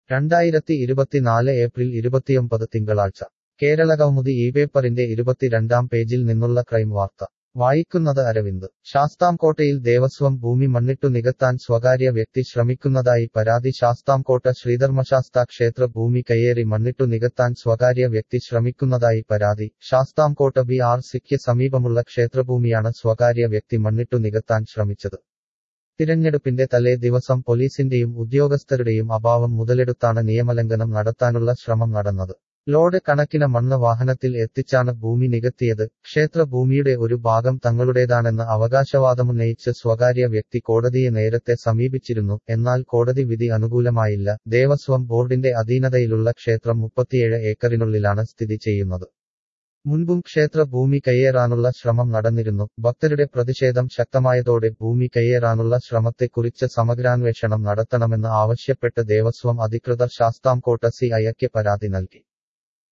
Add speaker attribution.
Speaker 1: രണ്ടായിരത്തി ഇരുപത്തിനാല് ഏപ്രിൽ ഇരുപത്തിയൊമ്പത് തിങ്കളാഴ്ച കേരളകൗമുദി ഈ പേപ്പറിന്റെ ഇരുപത്തിരണ്ടാം പേജിൽ നിന്നുള്ള ക്രൈം വാർത്ത വായിക്കുന്നത് അരവിന്ദ് ശാസ്താംകോട്ടയിൽ ദേവസ്വം ഭൂമി മണ്ണിട്ടു നികത്താൻ സ്വകാര്യ വ്യക്തി ശ്രമിക്കുന്നതായി പരാതി ശാസ്താംകോട്ട ശ്രീധർമ്മശാസ്താ ക്ഷേത്ര ഭൂമി കയ്യേറി മണ്ണിട്ടു നികത്താൻ സ്വകാര്യ വ്യക്തി ശ്രമിക്കുന്നതായി പരാതി ശാസ്താംകോട്ട ബി ആർ സിക്ക് സമീപമുള്ള ക്ഷേത്രഭൂമിയാണ് സ്വകാര്യ വ്യക്തി മണ്ണിട്ടു നികത്താൻ ശ്രമിച്ചത് തിരഞ്ഞെടുപ്പിന്റെ തലേ ദിവസം പോലീസിന്റെയും ഉദ്യോഗസ്ഥരുടെയും അഭാവം മുതലെടുത്താണ് നിയമലംഘനം നടത്താനുള്ള ശ്രമം നടന്നത് ലോഡ് കണക്കിന് മണ്ണ് വാഹനത്തിൽ എത്തിച്ചാണ് ഭൂമി നികത്തിയത് ക്ഷേത്ര ഭൂമിയുടെ ഒരു ഭാഗം തങ്ങളുടേതാണെന്ന് അവകാശവാദമുന്നയിച്ച് സ്വകാര്യ വ്യക്തി കോടതിയെ നേരത്തെ സമീപിച്ചിരുന്നു എന്നാൽ കോടതി വിധി അനുകൂലമായില്ല ദേവസ്വം ബോർഡിന്റെ അധീനതയിലുള്ള ക്ഷേത്രം മുപ്പത്തിയേഴ് ഏക്കറിനുള്ളിലാണ് സ്ഥിതി ചെയ്യുന്നത് മുൻപും ക്ഷേത്ര ഭൂമി കയ്യേറാനുള്ള ശ്രമം നടന്നിരുന്നു ഭക്തരുടെ പ്രതിഷേധം ശക്തമായതോടെ ഭൂമി കയ്യേറാനുള്ള ശ്രമത്തെക്കുറിച്ച് സമഗ്രാന്വേഷണം നടത്തണമെന്ന് ആവശ്യപ്പെട്ട് ദേവസ്വം അധികൃതർ ശാസ്താംകോട്ട സി ഐക്ക് പരാതി നൽകി